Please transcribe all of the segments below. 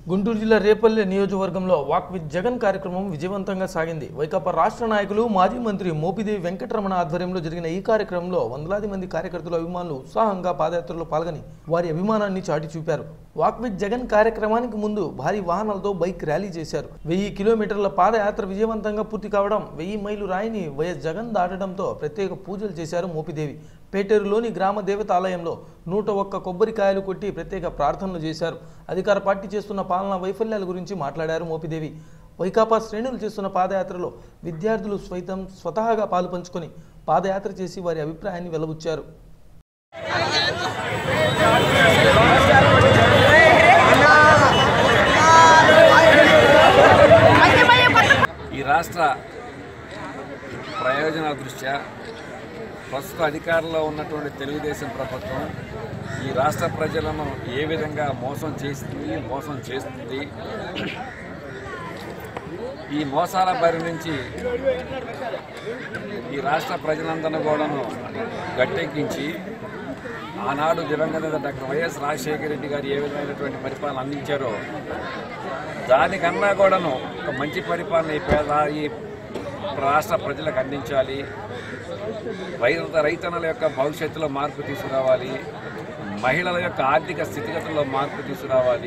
గుంటూరు జిల్లా రేపల్లె నియోజకవర్గంలో walk with Jagan కార్యక్రమం విజయవంతంగా సాగింది వైకాపా రాష్ట్ర నాయకులు మాజీ మంత్రి మోపిదేవి వెంకటరమణ ఆధ్వర్యంలో జరిగిన ఈ కార్యక్రమంలో వందలాది మంది కార్యకర్తలు అభిమానులు ఉత్సాహంగా పాదయాత్రలో పాల్గొని వారి అభిమానాన్ని చాటి చూపారు వాక్ విత్ జగన్ కార్యక్రమానికి ముందు భారీ వాహనాలతో బైక్ ర్యాలీ చేశారు వెయ్యి కిలోమీటర్ల పాదయాత్ర విజయవంతంగా పూర్తి కావడం వెయ్యి మైలు రాయిని వైఎస్ జగన్ దాటడంతో ప్రత్యేక పూజలు చేశారు మోపిదేవి పేటేరులోని గ్రామ దేవత ఆలయంలో నూట ఒక్క కొబ్బరికాయలు కొట్టి ప్రత్యేక ప్రార్థనలు చేశారు అధికార పార్టీ చేస్తున్న పాలనా వైఫల్యాల గురించి మాట్లాడారు మోపిదేవి వైకాపా శ్రేణులు చేస్తున్న పాదయాత్రలో విద్యార్థులు స్వైతం స్వతహాగా పాలు పంచుకొని పాదయాత్ర చేసి వారి అభిప్రాయాన్ని వెలబుచ్చారు ఈ రాష్ట్ర ప్రయోజనాల దృష్ట్యా ప్రస్తుత అధికారంలో ఉన్నటువంటి తెలుగుదేశం ప్రభుత్వం ఈ రాష్ట్ర ప్రజలను ఏ విధంగా మోసం చేస్తుంది మోసం చేస్తుంది ఈ మోసాల బారి నుంచి ఈ రాష్ట్ర ప్రజలందరినీ కూడాను గట్టెక్కించి ఆనాడు దివంగత డాక్టర్ వైఎస్ రాజశేఖర రెడ్డి గారు ఏ విధమైనటువంటి పరిపాలన అందించారో దానికన్నా కూడాను ఒక మంచి పరిపాలన ఈ పేద ఈ రాష్ట్ర ప్రజలకు అందించాలి రైతు రైతన్నల యొక్క భవిష్యత్తులో మార్పు తీసుకురావాలి మహిళల యొక్క ఆర్థిక స్థితిగతుల్లో మార్పు తీసుకురావాలి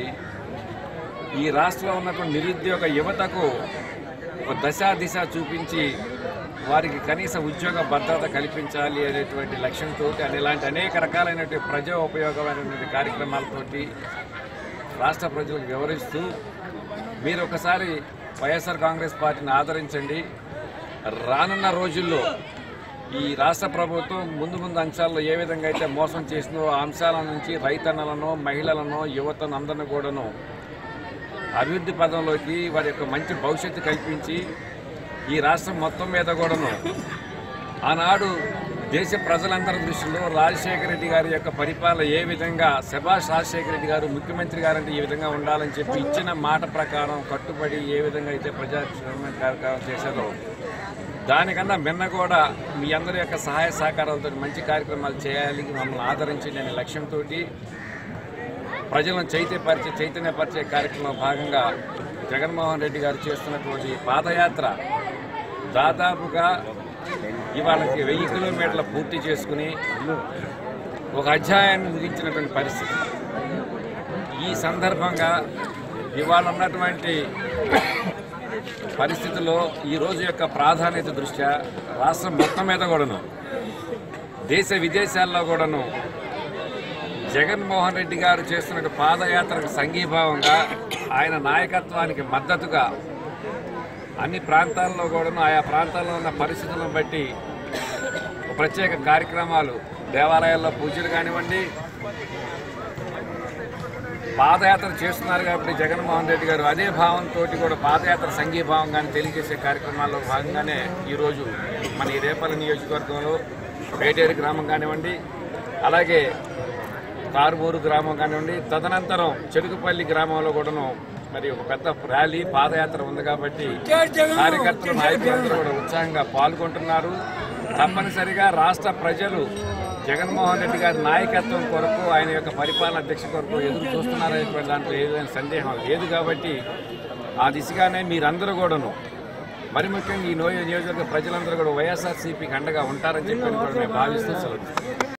ఈ రాష్ట్రంలో ఉన్నటువంటి నిరుద్యోగ యువతకు ఒక దశ దిశ చూపించి వారికి కనీస ఉద్యోగ భద్రత కల్పించాలి అనేటువంటి లక్ష్యంతో అని ఇలాంటి అనేక రకాలైనటువంటి ప్రజా ఉపయోగమైనటువంటి కార్యక్రమాలతోటి రాష్ట్ర ప్రజలకు వివరిస్తూ మీరు ఒకసారి వైఎస్ఆర్ కాంగ్రెస్ పార్టీని ఆదరించండి రానున్న రోజుల్లో ఈ రాష్ట్ర ప్రభుత్వం ముందు ముందు అంశాల్లో ఏ విధంగా అయితే మోసం చేసిందో ఆ అంశాల నుంచి రైతన్నలను మహిళలను యువతను అందరిని కూడాను అభివృద్ధి పదంలోకి వారి యొక్క మంచి భవిష్యత్తు కల్పించి ఈ రాష్ట్రం మొత్తం మీద కూడాను ఆనాడు దేశ ప్రజలందరి దృష్టిలో రాజశేఖర రెడ్డి గారి యొక్క పరిపాలన ఏ విధంగా శభాష్ రాజశేఖర రెడ్డి గారు ముఖ్యమంత్రి గారంటే ఈ విధంగా ఉండాలని చెప్పి ఇచ్చిన మాట ప్రకారం కట్టుబడి ఏ విధంగా అయితే ప్రజా కార్యక్రమం చేశారో దానికన్నా మిన్న కూడా మీ అందరి యొక్క సహాయ సహకారాలతో మంచి కార్యక్రమాలు చేయాలి మమ్మల్ని ఆదరించి నేను లక్ష్యంతో ప్రజలను చైతన్యపరిచే చైతన్యపరిచే కార్యక్రమంలో భాగంగా జగన్మోహన్ రెడ్డి గారు చేస్తున్నటువంటి పాదయాత్ర దాదాపుగా ఇవాళకి వెయ్యి కిలోమీటర్ల పూర్తి చేసుకుని ఒక అధ్యాయాన్ని ముగించినటువంటి పరిస్థితి ఈ సందర్భంగా ఇవాళ ఉన్నటువంటి పరిస్థితుల్లో ఈ రోజు యొక్క ప్రాధాన్యత దృష్ట్యా రాష్ట్రం మొత్తం మీద కూడాను దేశ విదేశాల్లో కూడాను జగన్మోహన్ రెడ్డి గారు చేస్తున్న పాదయాత్రకు సంఘీభావంగా ఆయన నాయకత్వానికి మద్దతుగా అన్ని ప్రాంతాల్లో కూడాను ఆయా ప్రాంతాల్లో ఉన్న పరిస్థితులను బట్టి ఒక ప్రత్యేక కార్యక్రమాలు దేవాలయాల్లో పూజలు కానివ్వండి పాదయాత్ర చేస్తున్నారు కాబట్టి జగన్మోహన్ రెడ్డి గారు అదే భావంతో కూడా పాదయాత్ర సంఘీభావంగానే తెలియజేసే కార్యక్రమాల్లో భాగంగానే ఈరోజు మన ఈ రేపల్లి నియోజకవర్గంలో పేటేరు గ్రామం కానివ్వండి అలాగే కారుమూరు గ్రామం కానివ్వండి తదనంతరం చెడుకుపల్లి గ్రామంలో కూడాను మరి ఒక పెద్ద ర్యాలీ పాదయాత్ర ఉంది కాబట్టి కార్యకర్తలు నాయకులందరూ కూడా ఉత్సాహంగా పాల్గొంటున్నారు తప్పనిసరిగా రాష్ట్ర ప్రజలు జగన్మోహన్ రెడ్డి గారి నాయకత్వం కొరకు ఆయన యొక్క పరిపాలన అధ్యక్ష కొరకు ఎదురు చూస్తున్నారనేటువంటి దాంట్లో ఏదైనా సందేహం లేదు కాబట్టి ఆ దిశగానే మీరందరూ కూడాను మరి ముఖ్యంగా ఈ నోయ నియోజకవర్గ ప్రజలందరూ కూడా వైఎస్ఆర్సీపీకి అండగా ఉంటారని చెప్పి కూడా మేము భావిస్తూ సెలవు